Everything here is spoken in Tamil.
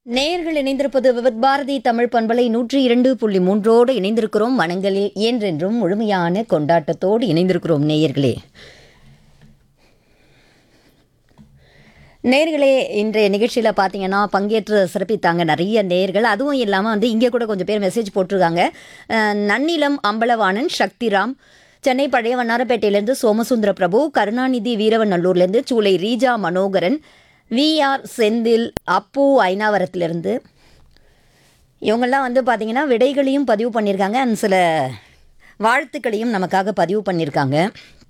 நேயர்கள் இணைந்திருப்பது விவத் பாரதி தமிழ் பண்பலை நூற்றி இரண்டு புள்ளி மூன்றோடு இணைந்திருக்கிறோம் மனங்களில் என்றென்றும் முழுமையான கொண்டாட்டத்தோடு இணைந்திருக்கிறோம் நேயர்களே நேர்களே இன்றைய நிகழ்ச்சியில் பார்த்தீங்கன்னா பங்கேற்று சிறப்பித்தாங்க நிறைய நேர்கள் அதுவும் இல்லாமல் வந்து இங்கே கூட கொஞ்சம் பேர் மெசேஜ் போட்டிருக்காங்க அஹ், நன்னிலம் அம்பலவாணன் சக்திராம் சென்னை பழைய வண்ணாரப்பேட்டையிலேருந்து சோமசுந்தர பிரபு கருணாநிதி வீரவநல்லூர்லேருந்து சூளை ரீஜா மனோகரன் விஆர் செந்தில் அப்பு ஐனாவரத்துலேருந்து இவங்கெல்லாம் வந்து பார்த்தீங்கன்னா விடைகளையும் பதிவு பண்ணியிருக்காங்க அண்ட் சில வாழ்த்துக்களையும் நமக்காக பதிவு பண்ணியிருக்காங்க